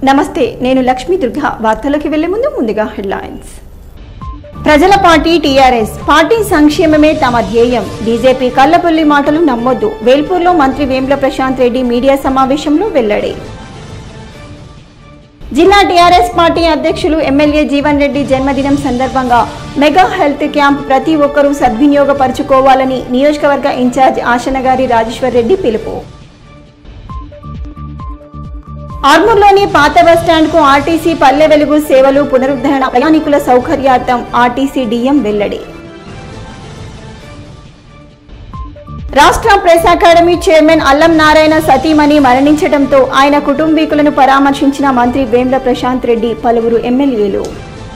నమస్తే నేను లక్ష్మీ దుర్గా వార్తలకు వెళ్లే ముందు ముందుగా హెడ్లైన్స్ ప్రజల పార్టీ టీఆర్ఎస్ పార్టీ సంక్షేమమే తమ ధ్యేయం బీజేపీ కల్లపల్లి మాటలు నమ్మొద్దు వేల్పూర్లో మంత్రి వేముల ప్రశాంత్ రెడ్డి మీడియా సమావేశంలో వెల్లడి జిల్లా టీఆర్ఎస్ పార్టీ అధ్యక్షులు ఎమ్మెల్యే జీవన్ రెడ్డి జన్మదినం సందర్భంగా మెగా హెల్త్ క్యాంప్ ప్రతి ఒక్కరూ సద్వినియోగపరచుకోవాలని నియోజకవర్గ ఇన్ఛార్జ్ ఆశనగారి రాజేశ్వర్ రెడ్డి పిలుపు ఆర్మూర్లోని పాత బస్టాండ్ కు ఆర్టీసీ పల్లె వెలుగు సేవలు పునరుద్ధరణ ప్రయాణికుల సౌకర్యార్థం ఆర్టీసీ డిఎం వెల్లడి రాష్ట్ర ప్రెస్ అకాడమీ చైర్మన్ అల్లం నారాయణ సతీమణి మరణించడంతో ఆయన కుటుంబీకులను పరామర్శించిన మంత్రి వేమ్ల ప్రశాంత్ రెడ్డి పలువురు ఎమ్మెల్యేలు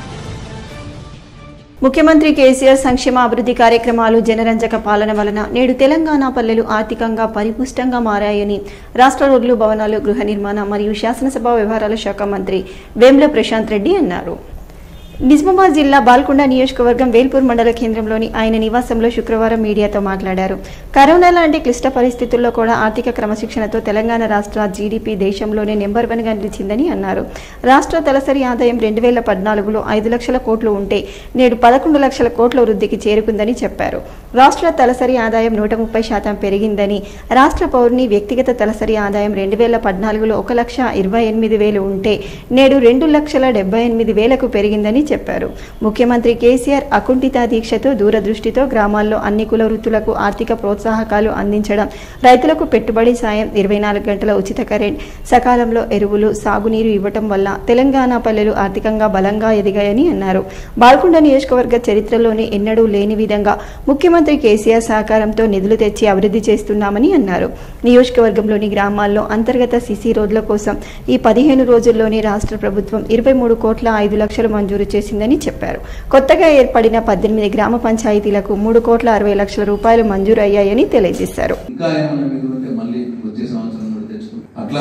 ముఖ్యమంత్రి కేసీఆర్ సంక్షేమ అభివృద్ధి కార్యక్రమాలు జనరంజక పాలన వలన నేడు తెలంగాణ పల్లెలు ఆర్థికంగా పరిపుష్టంగా మారాయని రాష్ట్ర రోడ్లు భవనాలు గృహ నిర్మాణ మరియు శాసనసభ వ్యవహారాల శాఖ మంత్రి వేమ్ల ప్రశాంత్ రెడ్డి అన్నారు నిజామాబాద్ జిల్లా బాల్కొండ నియోజకవర్గం వేల్పూర్ మండల కేంద్రంలోని ఆయన నివాసంలో శుక్రవారం మీడియాతో మాట్లాడారు కరోనా లాంటి క్లిష్ట పరిస్థితుల్లో కూడా ఆర్థిక క్రమశిక్షణతో తెలంగాణ రాష్ట్ర జీడీపీ దేశంలోనే నెంబర్ వన్ గా నిలిచిందని అన్నారు రాష్ట్ర తలసరి ఆదాయం రెండు వేల పద్నాలుగులో ఐదు లక్షల కోట్లు ఉంటే నేడు పదకొండు లక్షల కోట్ల వృద్ధికి చేరుకుందని చెప్పారు రాష్ట్ర తలసరి ఆదాయం నూట ముప్పై శాతం పెరిగిందని రాష్ట్ర పౌరుని వ్యక్తిగత తలసరి ఆదాయం రెండు వేల పద్నాలుగులో ఒక లక్ష ఇరవై ఎనిమిది వేలు ఉంటే నేడు రెండు లక్షల డెబ్బై ఎనిమిది వేలకు పెరిగిందని చెప్పారు ముఖ్యమంత్రి కేసీఆర్ అకుంఠిత దీక్షతో దూరదృష్టితో గ్రామాల్లో అన్ని కుల వృత్తులకు ఆర్థిక ప్రోత్సాహకాలు అందించడం రైతులకు పెట్టుబడి సాయం ఇరవై నాలుగు గంటల ఉచిత కరెంట్ సకాలంలో ఎరువులు సాగునీరు ఇవ్వటం వల్ల తెలంగాణ పల్లెలు ఆర్థికంగా బలంగా ఎదిగాయని అన్నారు బాల్కొండ నియోజకవర్గ చరిత్రలోనే ఎన్నడూ లేని విధంగా ముఖ్యమంత్రి కేసీఆర్ సహకారంతో నిధులు తెచ్చి అభివృద్ధి చేస్తున్నామని అన్నారు నియోజకవర్గంలోని గ్రామాల్లో అంతర్గత సిసి రోడ్ల కోసం ఈ పదిహేను రోజుల్లోనే రాష్ట్ర ప్రభుత్వం ఇరవై మూడు కోట్ల ఐదు లక్షలు మంజూరు చేసిందని చెప్పారు కొత్తగా ఏర్పడిన పద్దెనిమిది గ్రామ పంచాయతీలకు మూడు కోట్ల అరవై లక్షల రూపాయలు మంజూరు అయ్యాయని తెలియజేశారు ఇంకా ఏమైనా మిగిలి ఉంటే మళ్ళీ వచ్చే సంవత్సరం కూడా తెచ్చుకుంటాం అట్లా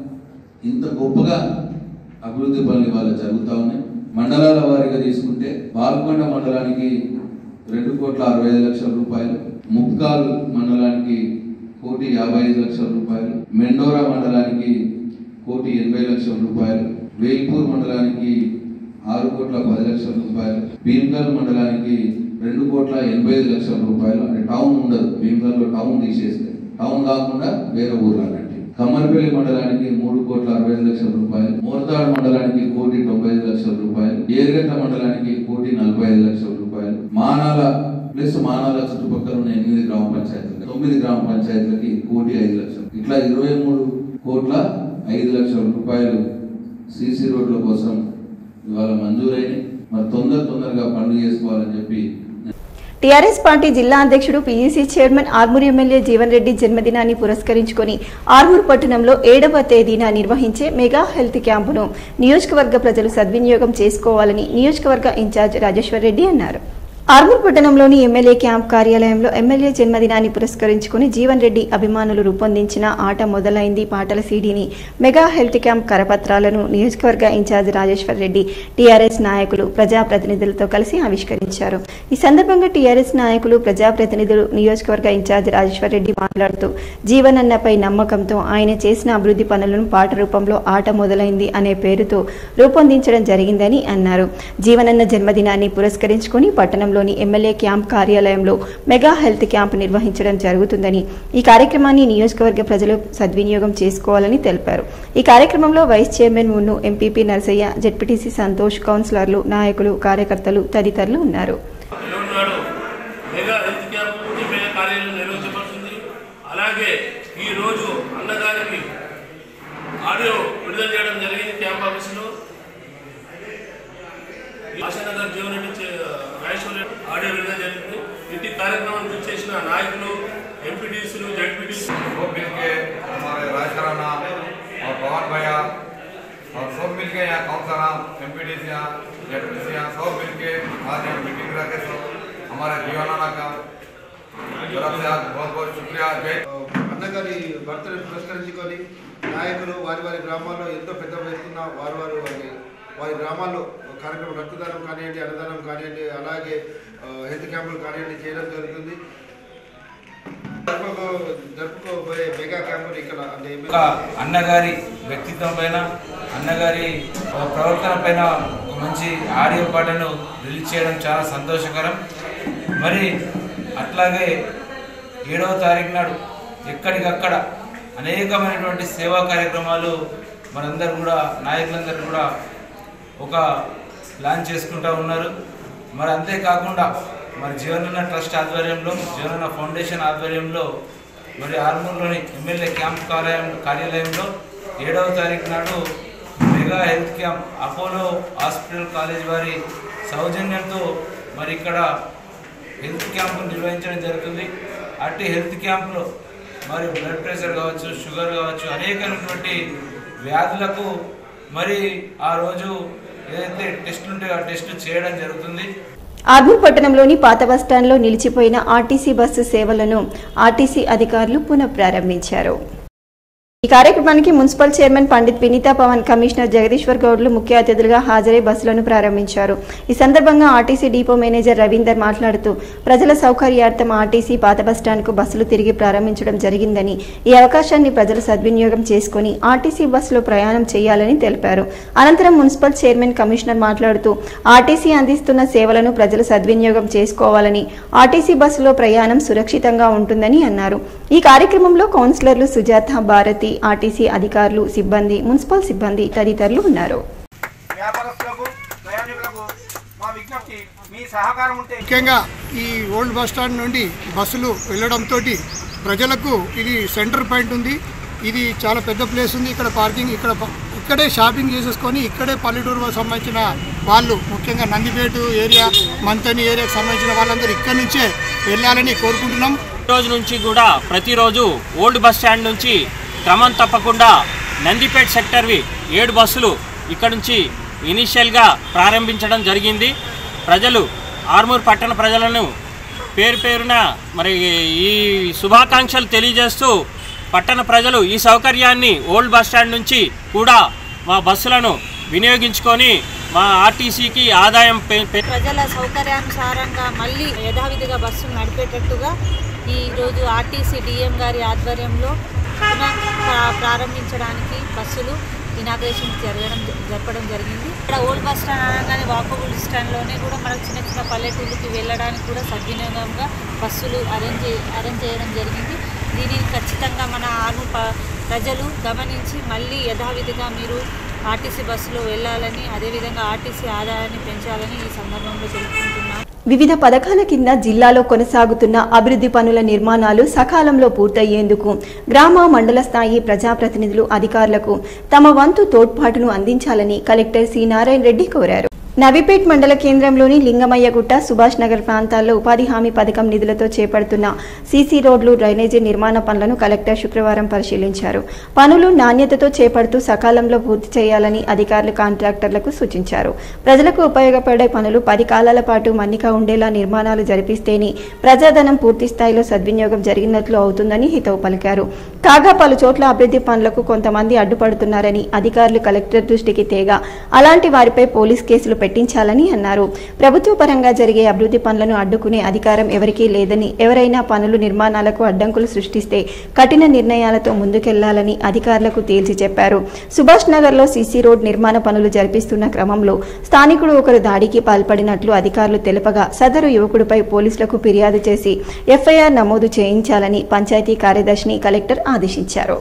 ఇంత గొప్పగా అభివృద్ధి పనులు ఇవాళ జరుగుతా ఉన్నాయి మండలాల వారీగా తీసుకుంటే బాల్కొండ మండలానికి రెండు కోట్ల అరవై ఐదు లక్షల రూపాయలు ముక్కాల్ మండలానికి కోటి యాభై ఐదు లక్షల రూపాయలు మెండోరా మండలానికి కోటి ఎనభై లక్షల రూపాయలు వేల్పూర్ మండలానికి ఆరు కోట్ల పది లక్షల రూపాయలు భీమ్గల్ మండలానికి రెండు కోట్ల ఎనభై ఐదు లక్షల రూపాయలు అంటే టౌన్ ఉండదు భీమ్గల్లో టౌన్ తీసేస్తే టౌన్ కాకుండా వేరే ఊరు అన్నట్టు కమ్మరిపల్లి మండలానికి మూడు కోట్ల అరవై ఐదు లక్షల రూపాయలు మోర్తాడ్ మండలానికి కోటి తొంభై ఐదు లక్షల రూపాయలు ఏరుగట్ట మండలానికి కోటి నలభై ఐదు లక్షల రూపాయలు మానాల ప్లస్ మానాల చుట్టుపక్కల ఉన్న ఎనిమిది గ్రామ పంచాయతీలు తొమ్మిది గ్రామ పంచాయతీలకి కోటి ఐదు లక్షలు ఇట్లా ఇరవై మూడు కోట్ల ఐదు లక్షల రూపాయలు సీసీ రోడ్ల కోసం ఇవాళ మంజూరైన మరి తొందర తొందరగా పనులు చేసుకోవాలని చెప్పి టీఆర్ఎస్ పార్టీ జిల్లా అధ్యక్షుడు PEC chairman Armoor MLA Jeevan Reddy జన్మదినాన్ని పురస్కరించుకొని ఆర్మూర్ పట్టణంలో ఏడవ తేదీన నిర్వహించే మెగా హెల్త్ క్యాంపును నియోజకవర్గ ప్రజలు సద్వినియోగం చేసుకోవాలని నియోజకవర్గ ఇన్ఛార్జ్ రాజేశ్వర్ రెడ్డి అన్నారు ఆర్మూర్ పట్టణంలోని ఎమ్మెల్యే క్యాంప్ కార్యాలయంలో ఎమ్మెల్యే జన్మదినాన్ని పురస్కరించుకుని జీవన్ రెడ్డి అభిమానులు రూపొందించిన ఆట మొదలైంది పాటల సీడీని మెగా హెల్త్ క్యాంప్ కరపత్రాలను నియోజకవర్గ ఇన్ఛార్జ్ రాజేశ్వర్ రెడ్డి టీఆర్ఎస్ నాయకులు ప్రజాప్రతినిధులతో కలిసి ఆవిష్కరించారు ఈ సందర్భంగా టీఆర్ఎస్ నాయకులు ప్రజాప్రతినిధులు నియోజకవర్గ ఇన్ఛార్జ్ రాజేశ్వర్ రెడ్డి మాట్లాడుతూ జీవన్ అన్నపై నమ్మకంతో ఆయన చేసిన అభివృద్ధి పనులను పాట రూపంలో ఆట మొదలైంది అనే పేరుతో రూపొందించడం జరిగిందని అన్నారు జీవనన్న జన్మదినాన్ని పురస్కరించుకుని పట్టణంలోని ఎమ్మెల్యే క్యాంప్ కార్యాలయంలో మెగా హెల్త్ క్యాంప్ నిర్వహించడం జరుగుతుందని ఈ కార్యక్రమాన్ని నియోజకవర్గ ప్రజలు సద్వినియోగం చేసుకోవాలని తెలిపారు ఈ కార్యక్రమంలో vice chairman Munnu MPP Narasaiah ZPTC Santosh కౌన్సిలర్లు నాయకులు కార్యకర్తలు తదితరులు ఉన్నారు ఎల్లుండి నాడు మెగా హెల్త్ క్యాంప్ ఎమ్మెల్యే కార్యాలయం నిర్వహించబడుతుంది అలాగే ఈ రోజు అన్నగారికి ఆడియో విడుదల చేయడం జరిగింది క్యాంప్ ఆఫీసులో ఆశానగర్ జీవన్ రెడ్డి చే- రాజేశ్వర్ రెడ్డి ఆడియో విడుదల జరిగింది ఇంటి కార్యక్రమాన్ని చేసిన నాయకులు ఎంపీటీసీలు జడ్పీటీసీ सब मिल के हमारे राजघराना और पवन भैया और सब मिल के यहाँ काउंसलर एम पी डी सब मिल के आज यहाँ मीटिंग रखे सब हमारे जीवनाना का तरफ से आज बहुत बहुत शुक्रिया जय అన్నగారి బర్త్డే పురస్కరించుకొని నాయకులు వారి వారి గ్రామాల్లో ఎంతో పెద్ద వయసున్న వారు వారు వారి వారి గ్రామాల్లో కార్యక్రమం రక్తదానం కానివ్వండి అన్నదానం కానివ్వండి అలాగే ఆ, హెల్త్ క్యాంపులు కానివ్వండి చేయడం జరుగుతుంది జరుపుకో- జరుపుకోబోయే మెగా క్యాంపుని ఇక్కడ అంటే ఒక ఎమ్మెల్యే అన్నగారి వ్యక్తిత్వం పైన అన్నగారి ఒక ప్రవర్తన పైన ఒక మంచి ఆడియో పాటను రిలీజ్ చేయడం చాలా సంతోషకరం మరి అట్లాగే ఏడవ తారీఖు నాడు ఎక్కడికక్కడ అనేకమైనటువంటి సేవా కార్యక్రమాలు మనందరూ కూడా నాయకులందరూ కూడా ఒక ప్లాన్ చేసుకుంటూ ఉన్నారు మరి అంతేకాకుండా మరి జీవనన్న ట్రస్ట్ ఆధ్వర్యంలో జీవనన్న ఫౌండేషన్ ఆధ్వర్యంలో మరి ఆర్మూర్లోని ఎమ్మెల్యే క్యాంప్ కార్యాలయం కార్యాలయంలో ఏడవ తారీఖు నాడు mega health camp Apollo hospital college వారి సౌజన్యంతో మరి ఇక్కడ హెల్త్ క్యాంపు నిర్వహించడం జరుగుతుంది అట్టి హెల్త్ క్యాంప్లో మరి బ్లడ్ ప్రెషర్ కావచ్చు షుగర్ కావచ్చు అనేకమైనటువంటి వ్యాధులకు మరి ఆ రోజు ఏదైతే టెస్టులు ఉంటాయో ఆ టెస్ట్ చేయడం జరుగుతుంది ఆర్మూర్ పట్టణంలోని పాత బస్టాండ్లో నిలిచిపోయిన ఆర్టీసీ బస్సు సేవలను ఆర్టీసీ అధికారులు పునఃప్రారంభించారు ఈ కార్యక్రమానికి municipal chairman Pandit Vineeta Pavan commissioner Jagadishwar గౌడ్లు ముఖ్య అతిథులుగా హాజరై బస్సులను ప్రారంభించారు ఈ సందర్భంగా ఆర్టీసీ డిపో మేనేజర్ రవీందర్ మాట్లాడుతూ ప్రజల సౌకర్యార్థం ఆర్టీసీ పాత బస్టాండ్కు బస్సులు తిరిగి ప్రారంభించడం జరిగిందని ఈ అవకాశాన్ని ప్రజలు సద్వినియోగం చేసుకుని ఆర్టీసీ బస్సులో ప్రయాణం చేయాలని తెలిపారు అనంతరం మున్సిపల్ చైర్మన్ కమిషనర్ మాట్లాడుతూ ఆర్టీసీ అందిస్తున్న సేవలను ప్రజలు సద్వినియోగం చేసుకోవాలని ఆర్టీసీ బస్సులో ప్రయాణం సురక్షితంగా ఉంటుందని అన్నారు ఈ కార్యక్రమంలో కౌన్సిలర్లు సుజాత భారతి ఆర్టీసీ అధికారులు సిబ్బంది మున్సిపల్ సిబ్బంది తదితరులు ఉన్నారు వ్యాపారస్తులకు ప్రయాణికులకు మా విజ్ఞప్తి మీ సహకారం ఉంటే ముఖ్యంగా ఈ ఓల్డ్ బస్ స్టాండ్ నుండి బస్సులు వెళ్ళడంతో ప్రజలకు ఇది సెంటర్ పాయింట్ ఉంది ఇది చాలా పెద్ద ప్లేస్ ఉంది ఇక్కడ పార్కింగ్ ఇక్కడ ప- ఇక్కడే షాపింగ్ చేసేసుకొని ఇక్కడే పల్లెటూరు సంబంధించిన వాళ్ళు ముఖ్యంగా నందిపేట ఏరియా మంతని ఏరియాకి సంబంధించిన వాళ్ళందరూ ఇక్కడి నుంచే వెళ్ళాలని కోరుకుంటున్నాం రోజు నుంచి కూడా ప్రతిరోజు ఓల్డ్ బస్ స్టాండ్ నుంచి క్రమం తప్పకుండా నందిపేట్ సెక్టర్వి ఏడు బస్సులు ఇక్కడ నుంచి ఇనీషియల్గా ప్రారంభించడం జరిగింది ప్రజలు ఆర్మూర్ పట్టణ ప్రజలను పేరు పేరున మరి ఈ శుభాకాంక్షలు తెలియజేస్తూ పట్టణ ప్రజలు ఈ సౌకర్యాన్ని ఓల్డ్ బస్ స్టాండ్ నుంచి కూడా మా బస్సులను వినియోగించుకొని మా ఆర్టీసీకి ఆదాయం పె- పె- ప్రజల సౌకర్యానుసారంగా మళ్ళీ యథావిధిగా బస్సులు నడిపేటట్టుగా ఈరోజు ఆర్టీసీ డిఎం గారి ఆధ్వర్యంలో పునః ప్రా- ప్రారంభించడానికి బస్సులు ఇనాగ్రేషన్ జరగడం జరపడం జరిగింది ఇక్కడ ఓల్డ్ బస్ స్టాండ్ అనగానే వాకబుల్ స్టాండ్లోనే కూడా మనకు చిన్న చిన్న పల్లెటూళ్ళకి వెళ్ళడానికి కూడా సద్వినియోగంగా బస్సులు అరేంజ్ చే- అరేంజ్ చేయడం జరిగింది దీనిని ఖచ్చితంగా మన ఆరు ప- ప్రజలు గమనించి మళ్ళీ యథావిధిగా మీరు ఆర్టీసీ బస్సులో వెళ్ళాలని అదేవిధంగా ఆర్టీసీ ఆదాయాన్ని పెంచాలని ఈ సందర్భంలో తెలుపుకుంటున్నాను వివిధ పథకాల కింద జిల్లాలో కొనసాగుతున్న అభివృద్ధి పనుల నిర్మాణాలు సకాలంలో పూర్తయ్యేందుకు గ్రామ మండల స్థాయి ప్రజాప్రతినిధులు అధికారులకు తమ వంతు తోడ్పాటును అందించాలని కలెక్టర్ సి నారాయణ రెడ్డి కోరారు నవిపేట్ మండల కేంద్రంలోని లింగమయ్యగుట్ట సుభాష్ నగర్ ప్రాంతాల్లో ఉపాధి హామీ పథకం నిధులతో చేపడుతున్న సీసీ రోడ్లు డ్రైనేజీ నిర్మాణ పనులను కలెక్టర్ శుక్రవారం పరిశీలించారు పనులు నాణ్యతతో చేపడుతూ సకాలంలో పూర్తి చేయాలని అధికారులు కాంట్రాక్టర్లకు సూచించారు ప్రజలకు ఉపయోగపడే పనులు పది కాలాల పాటు మన్నిక ఉండేలా నిర్మాణాలు జరిపిస్తేనే ప్రజాధనం పూర్తి స్థాయిలో సద్వినియోగం జరిగినట్లు అవుతుందని హితవు పలికారు కాగా పలు చోట్ల అభివృద్ధి పనులకు కొంతమంది అడ్డుపడుతున్నారని అధికారులు కలెక్టర్ దృష్టికి తేగా అలాంటి వారిపై పోలీస్ కేసులు పెట్టించాలని అన్నారు ప్రభుత్వ పరంగా జరిగే అభివృద్ధి పనులను అడ్డుకునే అధికారం ఎవరికీ లేదని ఎవరైనా పనులు నిర్మాణాలకు అడ్డంకులు సృష్టిస్తే కఠిన నిర్ణయాలతో ముందుకెళ్లాలని అధికారులకు తేల్చి చెప్పారు సుభాష్ నగర్లో సీసీ రోడ్ నిర్మాణ పనులు జరిపిస్తున్న క్రమంలో స్థానికుడు ఒకరు దాడికి పాల్పడినట్లు అధికారులు తెలుపగా సదరు యువకుడిపై పోలీసులకు ఫిర్యాదు చేసి ఎఫ్ఐఆర్ నమోదు చేయించాలని పంచాయతీ కార్యదర్శిని కలెక్టర్ ఆదేశించారు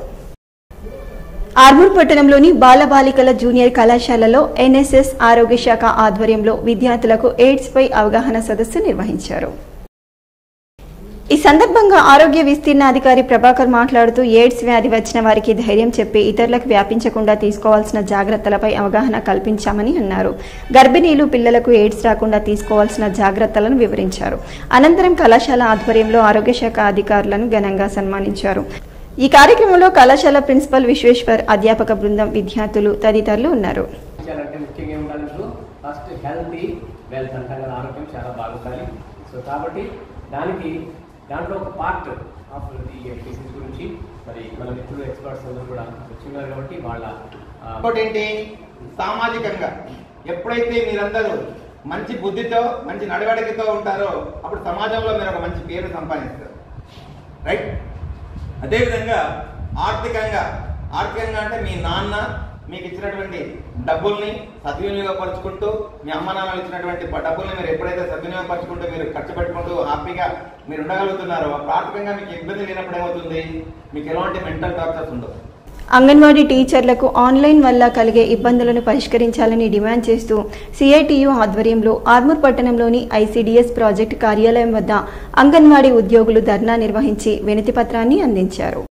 ఆర్మూర్ పట్టణంలోని బాలబాలికల జూనియర్ కళాశాలలో ఎన్ఎస్ఎస్ ఆరోగ్య శాఖ ఆధ్వర్యంలో విద్యార్థులకు ఎయిడ్స్ పై అవగాహన సదస్సు నిర్వహించారు ఈ సందర్భంగా ఆరోగ్య విస్తీర్ణ అధికారి ప్రభాకర్ మాట్లాడుతూ ఎయిడ్స్ వ్యాధి వచ్చిన వారికి ధైర్యం చెప్పి ఇతరులకు వ్యాపించకుండా తీసుకోవాల్సిన జాగ్రత్తలపై అవగాహన కల్పించామని అన్నారు గర్భిణీలు పిల్లలకు ఎయిడ్స్ రాకుండా తీసుకోవాల్సిన జాగ్రత్తలను వివరించారు అనంతరం కళాశాల ఆధ్వర్యంలో ఆరోగ్య శాఖ అధికారులను ఘనంగా సన్మానించారు ఈ కార్యక్రమంలో కళాశాల ప్రిన్సిపల్ విశ్వేశ్వర్ అధ్యాపక బృందం విద్యార్థులు తదితరులు ఉన్నారు అంటే ముఖ్యంగా ఏం ఉండాలి ఇప్పుడు ఫస్ట్ హెల్తీ వెల్త్ అంటాం కదా ఆరోగ్యం చాలా బాగుండాలి సో కాబట్టి దానికి దాంట్లో ఒక పార్ట్ ఆఫ్ ది డిసీజ్ గురించి మరి మన మిత్రులు ఎక్స్పర్ట్స్ అందరూ కూడా వచ్చిన్నారు కాబట్టి వాళ్ళ ఆ, ఇంకోటి ఏంటి సామాజికంగా ఎప్పుడైతే మీరందరూ మంచి బుద్ధితో మంచి నడవడికతో ఉంటారో అప్పుడు సమాజంలో మీరు ఒక మంచి పేరు సంపాదిస్తారు రైట్ అదేవిధంగా ఆర్థికంగా ఆర్థికంగా అంటే మీ నాన్న మీకు ఇచ్చినటువంటి డబ్బుల్ని సద్వినియోగపరుచుకుంటూ మీ అమ్మ నాన్నలు ఇచ్చినటువంటి ప- డబ్బుల్ని మీరు ఎప్పుడైతే సద్వినియోగపరుచుకుంటూ మీరు ఖర్చు పెట్టుకుంటూ హ్యాపీగా మీరు ఉండగలుగుతున్నారో అప్పుడు ఆర్థికంగా మీకు ఇబ్బంది లేనప్పుడు ఏమవుతుంది మీకు ఎలాంటి మెంటల్ టార్చర్స్ ఉండవు అంగన్వాడీ టీచర్లకు ఆన్లైన్ వల్ల కలిగే ఇబ్బందులను పరిష్కరించాలని డిమాండ్ చేస్తూ సిఐటియు ఆధ్వర్యంలో ఆర్మూర్ పట్టణంలోని ఐసీడీఎస్ ప్రాజెక్టు కార్యాలయం వద్ద అంగన్వాడీ ఉద్యోగులు ధర్నా నిర్వహించి వినతి పత్రాన్ని అందించారు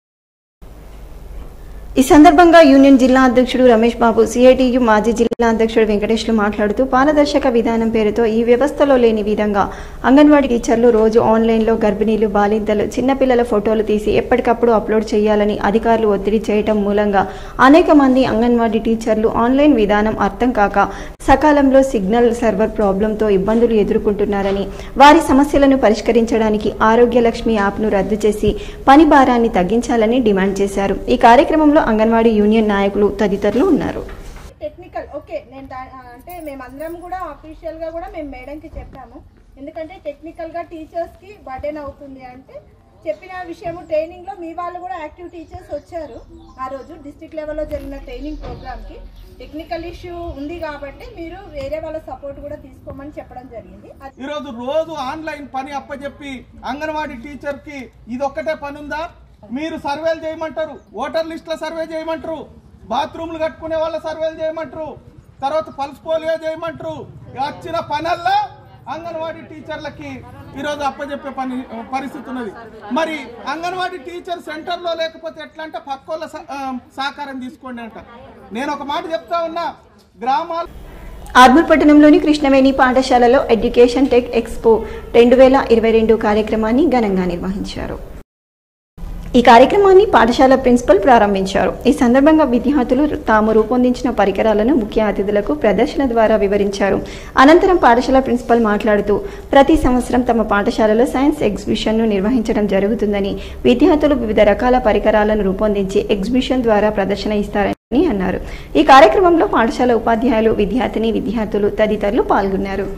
ఈ సందర్భంగా యూనియన్ జిల్లా అధ్యక్షుడు రమేష్ బాబు సిఐటియు మాజీ జిల్లా అధ్యక్షుడు వెంకటేష్లు మాట్లాడుతూ పారదర్శక విధానం పేరుతో ఈ వ్యవస్థలో లేని విధంగా అంగన్వాడీ టీచర్లు రోజు ఆన్లైన్లో గర్భిణీలు బాలింతలు చిన్నపిల్లల ఫోటోలు తీసి ఎప్పటికప్పుడు అప్లోడ్ చేయాలని అధికారులు ఒత్తిడి చేయటం మూలంగా అనేక మంది అంగన్వాడీ టీచర్లు ఆన్లైన్ విధానం అర్థం కాక సకాలంలో సిగ్నల్ సర్వర్ ప్రాబ్లంతో ఇబ్బందులు ఎదుర్కొంటున్నారని వారి సమస్యలను పరిష్కరించడానికి ఆరోగ్య లక్ష్మి యాప్ను రద్దు చేసి పని భారాన్ని తగ్గించాలని డిమాండ్ చేశారు ఈ కార్యక్రమంలో అంగన్వాడీ యూనియన్ నాయకులు తదితరులు ఉన్నారు టెక్నికల్ ఓకే నేను దా- అంటే మేమందరం కూడా అఫీషియల్ గా కూడా మేము మేడంకి చెప్పాము ఎందుకంటే టెక్నికల్ గా టీచర్స్ కి బర్డెన్ అవుతుంది అంటే చెప్పిన విషయము ట్రైనింగ్ లో మీ వాళ్ళు కూడా యాక్టివ్ టీచర్స్ వచ్చారు ఆ రోజు డిస్ట్రిక్ట్ లెవెల్లో జరిగిన ట్రైనింగ్ ప్రోగ్రామ్ కి టెక్నికల్ ఇష్యూ ఉంది కాబట్టి మీరు వేరే వాళ్ళ సపోర్ట్ కూడా తీసుకోమని చెప్పడం జరిగింది అది- ఈరోజు రోజు ఆన్లైన్ పని అప్పచెప్పి అంగన్వాడీ టీచర్ కి ఇది ఒక్కటే పని ఉందా మీరు సర్వేలు చేయమంటారు ఓటర్ లిస్టుల సర్వే చేయమంటారు బాత్రూమ్లు కట్టుకునే వాళ్ళ సర్వేలు చేయమంటారు తర్వాత పల్స్ పోలియో చేయమంటారు వచ్చిన పనల్లా అంగన్వాడీ టీచర్లకి ఈరోజు అప్పచెప్పే పని పరిస్థితి ఉన్నది మరి అంగన్వాడీ టీచర్ సెంటర్లో లేకపోతే ఎట్లా అంటే పక్కోళ్ళ స- ఆ, సహకారం తీసుకోండి అంట నేను ఒక మాట చెప్తా ఉన్నా గ్రామాలు ఆర్మూర్ పట్టణంలోని కృష్ణవేణి పాఠశాలలో ఎడ్యుకేషన్ టెక్ ఎక్స్పో రెండు వేల ఇరవై రెండు కార్యక్రమాన్ని ఘనంగా నిర్వహించారు ఈ కార్యక్రమాన్ని పాఠశాల ప్రిన్సిపల్ ప్రారంభించారు ఈ సందర్భంగా విద్యార్థులు తాము రూపొందించిన పరికరాలను ముఖ్య అతిథులకు ప్రదర్శన ద్వారా వివరించారు అనంతరం పాఠశాల ప్రిన్సిపల్ మాట్లాడుతూ ప్రతి సంవత్సరం తమ పాఠశాలలో సైన్స్ ఎగ్జిబిషన్ను నిర్వహించడం జరుగుతుందని విద్యార్థులు వివిధ రకాల పరికరాలను రూపొందించి ఎగ్జిబిషన్ ద్వారా ప్రదర్శన ఇస్తారని అన్నారు ఈ కార్యక్రమంలో పాఠశాల ఉపాధ్యాయులు విద్యార్థిని విద్యార్థులు తదితరులు పాల్గొన్నారు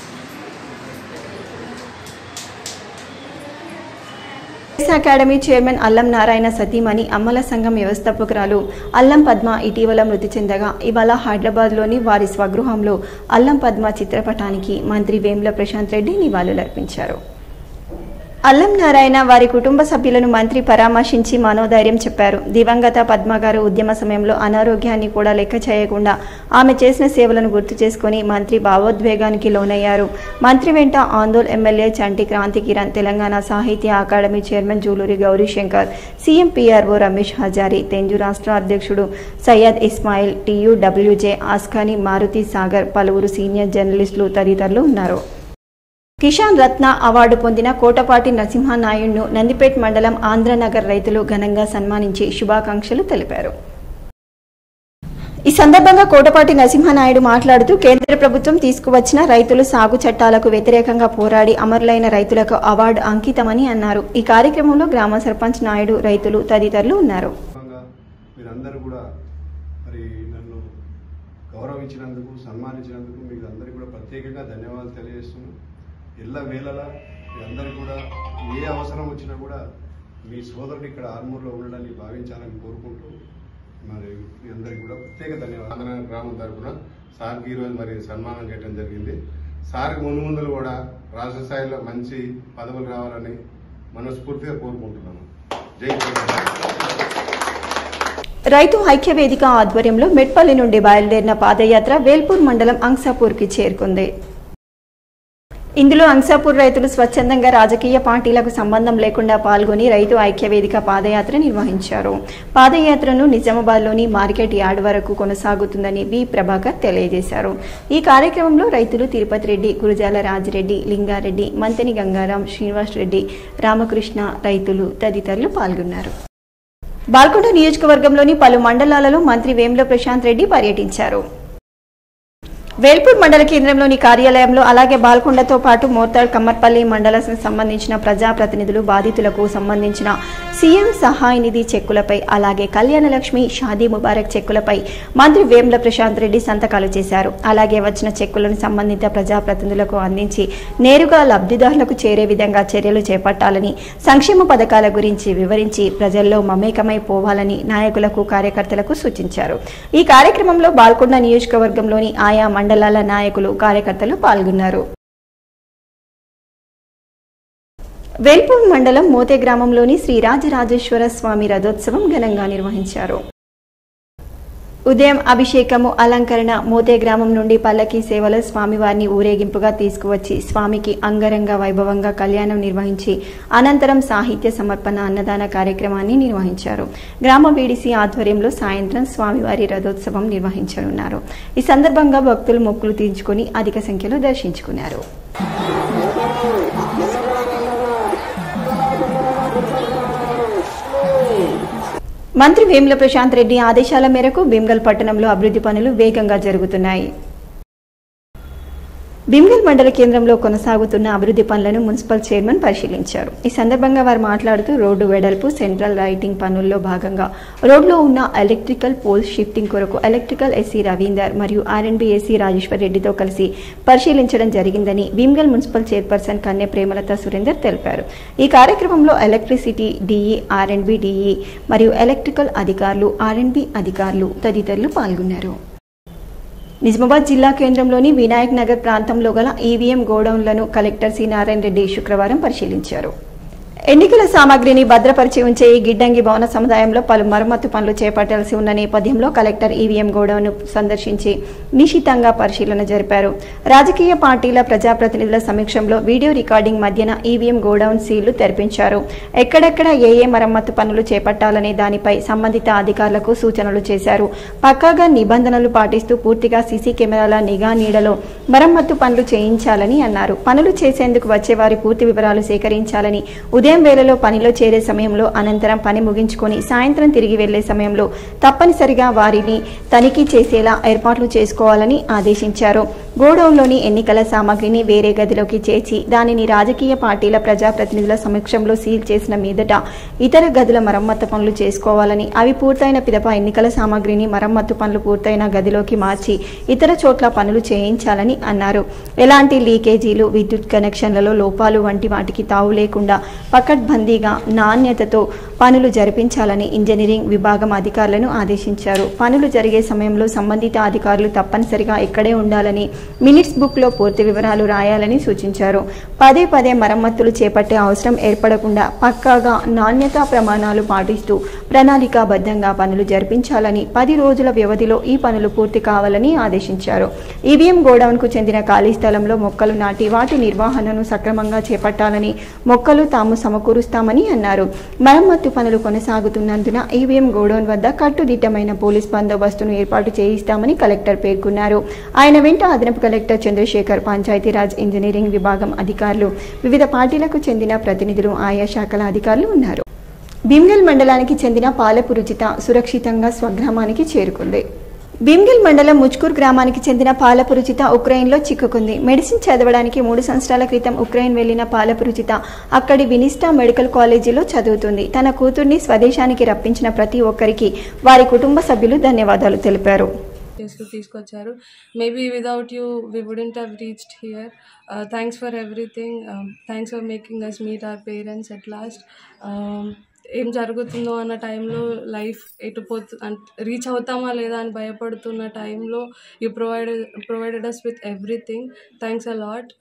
ఎస్ అకాడమీ చైర్మన్ అల్లం నారాయణ సతీమణి అమ్మల సంఘం వ్యవస్థాపకురాలు అల్లం పద్మ ఇటీవల మృతి చెందగా ఇవాళ హైదరాబాద్లోని వారి స్వగృహంలో అల్లం పద్మ చిత్రపటానికి మంత్రి వేముల ప్రశాంత్ రెడ్డి నివాళులర్పించారు అల్లం నారాయణ వారి కుటుంబ సభ్యులను మంత్రి పరామర్శించి మనోధైర్యం చెప్పారు దివంగత పద్మ గారు ఉద్యమ సమయంలో అనారోగ్యాన్ని కూడా లెక్క చేయకుండా ఆమె చేసిన సేవలను గుర్తు చేసుకుని మంత్రి భావోద్వేగానికి లోనయ్యారు మంత్రి వెంట Andol MLA Chanti Kranthi Kiran Telangana Sahitya academy chairman Juluri Gourishankar CM PRO Ramesh Hazari తెంజు రాష్ట్ర అధ్యక్షుడు సయ్యద్ ఇస్మాయిల్ టీయూడబ్ల్యూజే ఆస్కాని మారుతి సాగర్ పలువురు సీనియర్ జర్నలిస్టులు తదితరులు ఉన్నారు కిషాన్ రత్న అవార్డు పొందిన కోటపాటి నరసింహనాయుడును నందిపేట్ మండలం ఆంధ్రనగర్ రైతులు ఘనంగా సన్మానించి శుభాకాంక్షలు తెలిపారు ఈ సందర్భంగా కోటపాటి నరసింహనాయుడు మాట్లాడుతూ కేంద్ర ప్రభుత్వం తీసుకువచ్చిన రైతులు సాగు చట్టాలకు వ్యతిరేకంగా పోరాడి అమరులైన రైతులకు అవార్డు అంకితమని అన్నారు ఈ కార్యక్రమంలో గ్రామ సర్పంచ్ నాయుడు రైతులు తదితరులు ఉన్నారు మీరందరూ కూడా మరి నన్ను గౌరవించినందుకు సన్మానించినందుకు మీకు అందరికీ కూడా ప్రత్యేకంగా ధన్యవాదాలు తెలియజేస్తున్నాను ఎల్ల వేళలా మీరందరూ కూడా ఏ అవసరం వచ్చినా కూడా మీ సోదరుడు ఇక్కడ ఆర్మూర్లో ఉండడాన్ని భావించాలని కోరుకుంటూ మరి మీ అందరికీ కూడా ప్రత్యేక ధన్యవాదాలు ఆంధ్ర గ్రామం తరఫున సార్కి ఈరోజు మరి సన్మానం చేయడం జరిగింది సార్కి ముందు ముందులు కూడా రాష్ట్ర స్థాయిలో మంచి పదవులు రావాలని మనస్ఫూర్తిగా కోరుకుంటున్నాను జై తెలంగాణ. రైతు ఐక్య వేదిక ఆధ్వర్యంలో మెట్పల్లి నుండి బయలుదేరిన పాదయాత్ర వేల్పూర్ మండలం అంసాపూర్కి చేరుకుంది ఇందులో అంసాపూర్ రైతులు స్వచ్ఛందంగా రాజకీయ పార్టీలకు సంబంధం లేకుండా పాల్గొని రైతు ఐక్య వేదిక పాదయాత్ర నిర్వహించారు పాదయాత్రను నిజామాబాద్లోని మార్కెట్ యార్డ్ వరకు కొనసాగుతుందని వి ప్రభాకర్ తెలియజేశారు ఈ కార్యక్రమంలో రైతులు తిరుపతి రెడ్డి గురుజాల రాజిరెడ్డి లింగారెడ్డి మంతెని గంగారాం శ్రీనివాస్ రెడ్డి రామకృష్ణ రైతులు తదితరులు పాల్గొన్నారు బాల్కొండ నియోజకవర్గంలోని పలు మండలాలలో మంత్రి వేముల ప్రశాంత్ రెడ్డి పర్యటించారు వేల్పూర్ మండల కేంద్రంలోని కార్యాలయంలో అలాగే బాల్కొండతో పాటు మోర్తాడ్ కమ్మర్పల్లి మండలకు సంబంధించిన ప్రజాప్రతినిధులు బాధితులకు సంబంధించిన సీఎం సహాయ నిధి చెక్కులపై అలాగే కళ్యాణ లక్ష్మి షాదీ ముబారక్ చెక్కులపై మంత్రి వేముల ప్రశాంత్ రెడ్డి సంతకాలు చేశారు అలాగే వచ్చిన చెక్కులను సంబంధిత ప్రజాప్రతినిధులకు అందించి నేరుగా లబ్ధిదారులకు చేరే విధంగా చర్యలు చేపట్టాలని సంక్షేమ పథకాల గురించి వివరించి ప్రజల్లో మమేకమై పోవాలని నాయకులకు కార్యకర్తలకు సూచించారు ఈ కార్యక్రమంలో బాల్కొండ నియోజకవర్గంలోని ఆయా మండలాల నాయకులు కార్యకర్తలు పాల్గొన్నారు వేల్పూర్ మండలం మోతే గ్రామంలోని శ్రీ రాజరాజేశ్వర స్వామి రథోత్సవం ఘనంగా నిర్వహించారు ఉదయం అభిషేకము అలంకరణ మోతే గ్రామం నుండి పల్లకి సేవలో స్వామివారిని ఊరేగింపుగా తీసుకువచ్చి స్వామికి అంగరంగ వైభవంగా కళ్యాణం నిర్వహించి అనంతరం సాహిత్య సమర్పణ అన్నదాన కార్యక్రమాన్ని నిర్వహించారు గ్రామ బీడీసీ ఆధ్వర్యంలో సాయంత్రం స్వామివారి రథోత్సవం నిర్వహించనున్నారు ఈ సందర్భంగా భక్తులు మొక్కులు తీర్చుకొని అధిక సంఖ్యలో దర్శించుకున్నారు మంత్రి వేముల ప్రశాంత్ రెడ్డి ఆదేశాల మేరకు భీమ్గల్ పట్టణంలో అభివృద్ధి పనులు వేగంగా జరుగుతున్నాయి భీమ్గల్ మండల కేంద్రంలో కొనసాగుతున్న అభివృద్ధి పనులను మున్సిపల్ చైర్మన్ పరిశీలించారు ఈ సందర్భంగా వారు మాట్లాడుతూ రోడ్డు వెడల్పు సెంట్రల్ లైటింగ్ పనుల్లో భాగంగా రోడ్లో ఉన్న ఎలక్ట్రికల్ పోల్ షిఫ్టింగ్ కొరకు ఎలక్ట్రికల్ ఎస్సీ రవీందర్ మరియు ఆర్ఎండ్బి ఎస్సీ రాజేశ్వర్ రెడ్డితో కలిసి పరిశీలించడం జరిగిందని భీమ్గల్ మున్సిపల్ చైర్పర్సన్ కన్య ప్రేమలత సురేందర్ తెలిపారు ఈ కార్యక్రమంలో ఎలక్ట్రిసిటీ డిఈ ఆర్ఎండ్బి డిఈ మరియు ఎలక్ట్రికల్ అధికారులు ఆర్ఎండ్బి అధికారులు తదితరులు పాల్గొన్నారు నిజామాబాద్ జిల్లా కేంద్రంలోని వినాయక్ నగర్ ప్రాంతంలో గల ఈవీఎం గోడౌన్లను కలెక్టర్ సి నారాయణ రెడ్డి శుక్రవారం పరిశీలించారు ఎన్నికల సామాగ్రిని భద్రపరిచి ఉంచే ఈ గిడ్డంగి భవన సముదాయంలో పలు మరమ్మతు పనులు చేపట్టాల్సి ఉన్న నేపథ్యంలో కలెక్టర్ ఈవీఎం గోడౌన్ను సందర్శించి నిశితంగా పరిశీలన జరిపారు రాజకీయ పార్టీల ప్రజాప్రతినిధుల సమక్షంలో వీడియో రికార్డింగ్ మధ్యన ఈవీఎం గోడౌన్ సీళ్లు తెరిపించారు ఎక్కడెక్కడ ఏ ఏ మరమ్మతు పనులు చేపట్టాలనే దానిపై సంబంధిత అధికారులకు సూచనలు చేశారు పక్కాగా నిబంధనలు పాటిస్తూ పూర్తిగా సీసీ కెమెరాల నిఘా నీడలో మరమ్మతు పనులు చేయించాలని అన్నారు పనులు చేసేందుకు వచ్చేవారి పూర్తి వివరాలు సేకరించాలని ఉదయం వేళలో పనిలో చేరే సమయంలో అనంతరం పని ముగించుకొని సాయంత్రం తిరిగి వెళ్లే సమయంలో తప్పనిసరిగా వారిని తనిఖీ చేసేలా ఏర్పాట్లు చేసుకోవాలని ఆదేశించారు గోడౌన్లోని ఎన్నికల సామాగ్రిని వేరే గదిలోకి చేర్చి దానిని రాజకీయ పార్టీల ప్రజాప్రతినిధుల సమక్షంలో సీల్ చేసిన మీదట ఇతర గదుల మరమ్మత్తు పనులు చేసుకోవాలని అవి పూర్తయిన పిదప ఎన్నికల సామాగ్రిని మరమ్మత్తు పనులు పూర్తయిన గదిలోకి మార్చి ఇతర చోట్ల పనులు చేయించాలని అన్నారు ఎలాంటి లీకేజీలు విద్యుత్ కనెక్షన్లలో లోపాలు వంటి వాటికి తావు లేకుండా పకడ్బందీగా నాణ్యతతో పనులు జరిపించాలని ఇంజనీరింగ్ విభాగం అధికారులను ఆదేశించారు పనులు జరిగే సమయంలో సంబంధిత అధికారులు తప్పనిసరిగా ఇక్కడే ఉండాలని మినిట్స్ బుక్లో పూర్తి వివరాలు రాయాలని సూచించారు పదే పదే మరమ్మతులు చేపట్టే అవసరం ఏర్పడకుండా పక్కాగా నాణ్యతా ప్రమాణాలు పాటిస్తూ ప్రణాళికాబద్ధంగా పనులు జరిపించాలని పది రోజుల వ్యవధిలో ఈ పనులు పూర్తి కావాలని ఆదేశించారు ఈవీఎం గోడౌన్కు చెందిన ఖాళీ స్థలంలో మొక్కలు నాటి వాటి నిర్వహణను సక్రమంగా చేపట్టాలని మొక్కలు తాము సమకూరుస్తామని అన్నారు మరమ్మత్తు పనులు కొనసాగుతున్నందున ఈవీఎం గోడౌన్ వద్ద కట్టుదిట్టమైన పోలీస్ బందోబస్తును ఏర్పాటు చేయిస్తామని కలెక్టర్ పేర్కొన్నారు ఆయన వెంట అదనపు కలెక్టర్ చంద్రశేఖర్ పంచాయతీరాజ్ ఇంజనీరింగ్ విభాగం అధికారులు వివిధ పార్టీలకు చెందిన ప్రతినిధులు ఆయా శాఖల అధికారులు ఉన్నారు భీమ్గల్ మండలానికి చెందిన పాలపు రుచిత సురక్షితంగా స్వగ్రామానికి చేరుకుంది భీమ్గిల్ మండలం ముచ్కూర్ గ్రామానికి చెందిన పాలపురుచిత ఉక్రెయిన్లో చిక్కుకుంది మెడిసిన్ చదవడానికి మూడు సంవత్సరాల క్రితం ఉక్రెయిన్ వెళ్లిన పాలపురుచిత అక్కడి వినిస్టా మెడికల్ కాలేజీలో చదువుతుంది తన కూతుర్ని స్వదేశానికి రప్పించిన ప్రతి ఒక్కరికి వారి కుటుంబ సభ్యులు ధన్యవాదాలు తెలిపారు చేసుకు తీసుకొచ్చారు maybe without you we wouldn't have reached here thanks for everything thanks for making us meet our parents at last ఏం జరుగుతుందో అన్న టైంలో లైఫ్ ఎటు పోతు రీచ్ అవుతామా లేదా అని భయపడుతున్న టైంలో you provide provided us with everything thanks a lot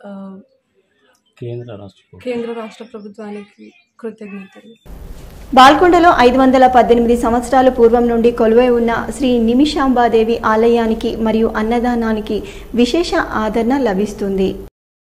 కేంద్ర రాష్ట్ర కేంద్ర రాష్ట్ర ప్రభుత్వానికి కృతజ్ఞతలు బాల్కొండలో ఐదు వందల పద్దెనిమిది సంవత్సరాల పూర్వం నుండి కొలువై ఉన్న శ్రీ నిమిషాంబాదేవి ఆలయానికి మరియు అన్నదానానికి విశేష ఆదరణ లభిస్తుంది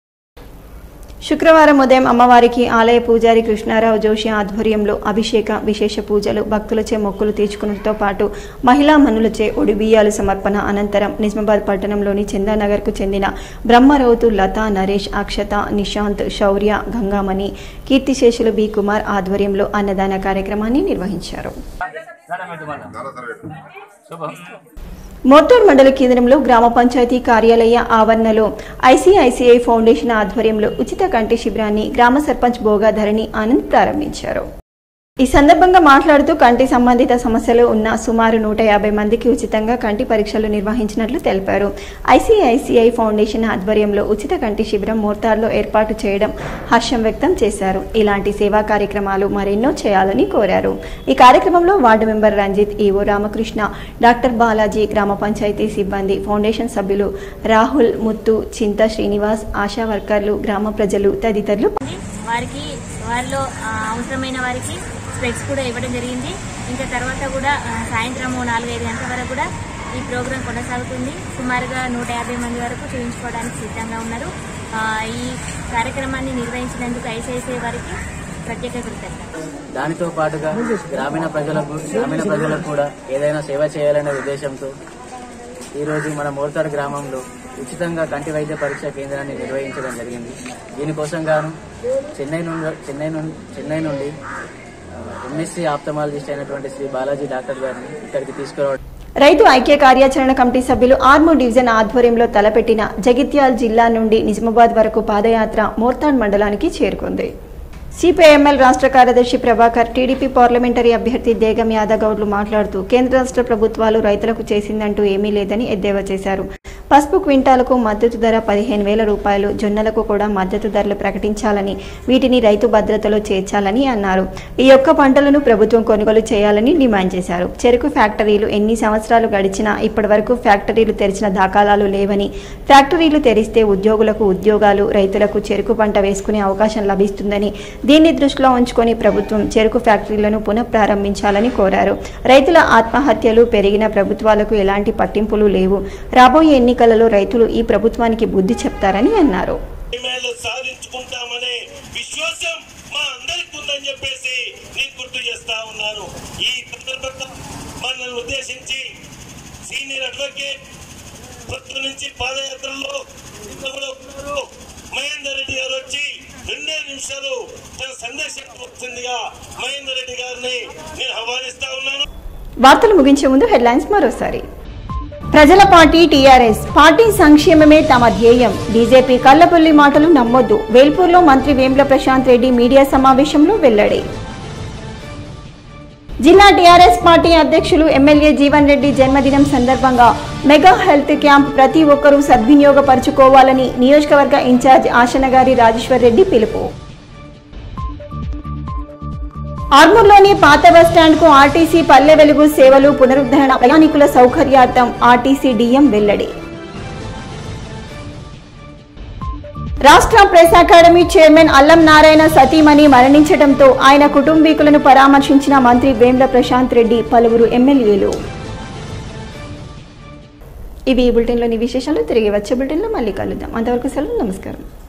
శుక్రవారం ఉదయం అమ్మవారికి ఆలయ పూజారి కృష్ణారావు జోషి ఆధ్వర్యంలో అభిషేక విశేష పూజలు భక్తులచే మొక్కులు తీర్చుకున్నతో పాటు మహిళా మనులచే ఒడిబియ్యాలు సమర్పణ అనంతరం నిజామాబాద్ పట్టణంలోని చందానగర్కు చెందిన బ్రహ్మరౌతు లతా నరేష్ అక్షత నిశాంత్ శౌర్య గంగామణి కీర్తిశేషులు బి కుమార్ ఆధ్వర్యంలో అన్నదాన కార్యక్రమాన్ని నిర్వహించారు మోర్తాడ్ మండల కేంద్రంలో గ్రామ పంచాయతీ కార్యాలయ ఆవరణలో ఐసీఐసీఐ ఫౌండేషన్ ఆధ్వర్యంలో ఉచిత కంటి శిబిరాన్ని గ్రామ సర్పంచ్ బోగాధరణి ఆనంద్ ప్రారంభించారు ఈ సందర్భంగా మాట్లాడుతూ కంటి సంబంధిత సమస్యలు ఉన్న సుమారు నూట యాభై మందికి ఉచితంగా కంటి పరీక్షలు నిర్వహించినట్లు తెలిపారు ఐసీఐసీఐ ఫౌండేషన్ ఆధ్వర్యంలో ఉచిత కంటి శిబిరం మోర్తార్లో ఏర్పాటు చేయడం హర్షం వ్యక్తం చేశారు ఇలాంటి సేవా కార్యక్రమాలు మరెన్నో చేయాలని కోరారు ఈ కార్యక్రమంలో ward member Ranjith EO Ramakrishna doctor Balaji గ్రామ పంచాయతీ సిబ్బంది ఫౌండేషన్ సభ్యులు రాహుల్ ముత్తు చింత శ్రీనివాస్ ఆశా వర్కర్లు గ్రామ ప్రజలు తదితరులు వారికి వారిలో ఆ, అవసరమైన వారికి స్పెక్స్ కూడా ఇవ్వడం జరిగింది ఇంకా తర్వాత కూడా ఆ, సాయంత్రం నాలుగైదు గంటల వరకు కూడా ఈ ప్రోగ్రాం కొనసాగుతుంది సుమారుగా నూట యాభై మంది వరకు చూపించుకోవడానికి సిద్ధంగా ఉన్నారు ఆ, ఈ కార్యక్రమాన్ని నిర్వహించినందుకు ఐసిఐసిఐ వారికి ప్రత్యేక కృతజ్ఞతలు దానితో పాటుగా గ్రామీణ ప్రజలకు గ్రామీణ ప్రజలకు కూడా ఏదైనా సేవ చేయాలనే ఉద్దేశంతో ఈరోజు మన మోర్తాడు గ్రామంలో ఉచితంగా కంటి వైద్య పరీక్ష కేంద్రాన్ని నిర్వహించడం జరిగింది దీనికోసం గాను చెన్నై నుండి చెన్నై నుండి చెన్నై నుండి ఎంఎస్సీ ఆప్తమాలజిస్ట్ అయినటువంటి శ్రీ బాలాజీ డాక్టర్ గారిని ఇక్కడికి తీసుకురావడం రైతు ఐక్య కార్యాచరణ కమిటీ సభ్యులు ఆర్మూర్ డివిజన్ ఆధ్వర్యంలో తలపెట్టిన జగిత్యాల జిల్లా నుండి నిజామాబాద్ వరకు పాదయాత్ర మోర్తాడ్ మండలానికి చేరుకుంది సిపిఐఎంఎల్ రాష్ట్ర కార్యదర్శి ప్రభాకర్ టీడీపీ పార్లమెంటరీ అభ్యర్థి దేగం యాదవ్ గౌడ్లు మాట్లాడుతూ కేంద్ర రాష్ట్ర ప్రభుత్వాలు రైతులకు చేసిందంటూ ఏమీ లేదని ఎద్దేవా చేశారు పసుపు క్వింటాలకు మద్దతు ధర పదిహేను వేల రూపాయలు జొన్నలకు కూడా మద్దతు ధరలు ప్రకటించాలని వీటిని రైతు భద్రతలో చేర్చాలని అన్నారు ఈ యొక్క పంటలను ప్రభుత్వం కొనుగోలు చేయాలని డిమాండ్ చేశారు చెరుకు ఫ్యాక్టరీలు ఎన్ని సంవత్సరాలు గడిచినా ఇప్పటి వరకు ఫ్యాక్టరీలు తెరిచిన దాఖలాలు లేవని ఫ్యాక్టరీలు తెరిస్తే ఉద్యోగులకు ఉద్యోగాలు రైతులకు చెరుకు పంట వేసుకునే అవకాశం లభిస్తుందని దీన్ని దృష్టిలో ఉంచుకొని ప్రభుత్వం చెరుకు ఫ్యాక్టరీలను పునః ప్రారంభించాలని కోరారు రైతుల ఆత్మహత్యలు పెరిగిన ప్రభుత్వాలకు ఎలాంటి పట్టింపులు లేవు రాబోయే ఎన్నికలలో రైతులు ఈ ప్రభుత్వానికి బుద్ధి చెప్తారని అన్నారు మేలు సాధించుకుంటామనే విశ్వాసం మా అందరికి ఉందని చెప్పేసి నేను గుర్తు చేస్తా ఉన్నాను ఈ సందర్భంగా మనల్ని ఉద్దేశించి సీనియర్ అడ్వకేట్ పొద్దు నుంచి పాదయాత్రలో ఇంత కూడా ఉన్నారు మహేందర్ రెడ్డి గారు వచ్చి రెండే నిమిషాలు తన సందేశం వచ్చిందిగా మహేందర్ రెడ్డి గారిని నేను ఆహ్వానిస్తా ఉన్నాను వార్తలు ముగించే ముందు హెడ్లైన్స్ మరోసారి ప్రజల పార్టీ టీఆర్ఎస్ పార్టీ సంక్షేమమే తమ ధ్యేయం బీజేపీ కల్లపల్లి మాటలు నమ్మొద్దు వేల్పూర్లో మంత్రి వేంబ్ల ప్రశాంత్ రెడ్డి మీడియా సమావేశంలో వెల్లడి జిల్లా టీఆర్ఎస్ పార్టీ అధ్యక్షులు ఎమ్మెల్యే జీవన్ రెడ్డి జన్మదినం సందర్భంగా మెగా హెల్త్ క్యాంప్ ప్రతి ఒక్కరూ సద్వినియోగపరచుకోవాలని నియోజకవర్గ ఇన్ఛార్జ్ ఆశనగారి రాజేశ్వర్ రెడ్డి పిలుపు ఆర్మూర్లోని పాత బస్టాండ్ కు ఆర్టీసీ పల్లె వెలుగు సేవలు పునరుద్ధరణ ప్రయాణికుల సౌకర్యార్థం ఆర్టీసీ డిఎం వెల్లడి రాష్ట్ర ప్రెస్ అకాడమీ చైర్మన్ అల్లం నారాయణ సతీమణి మరణించడంతో ఆయన కుటుంబీకులను పరామర్శించిన మంత్రి వేంద్ర ప్రశాంత్ రెడ్డి పలువురు ఎమ్మెల్యేలు ఇవి ఈ బులెటిన్లోని విశేషాలు తిరిగి వచ్చే బులెటిన్లో మళ్ళీ కలుద్దాం అంతవరకు సెలవు నమస్కారం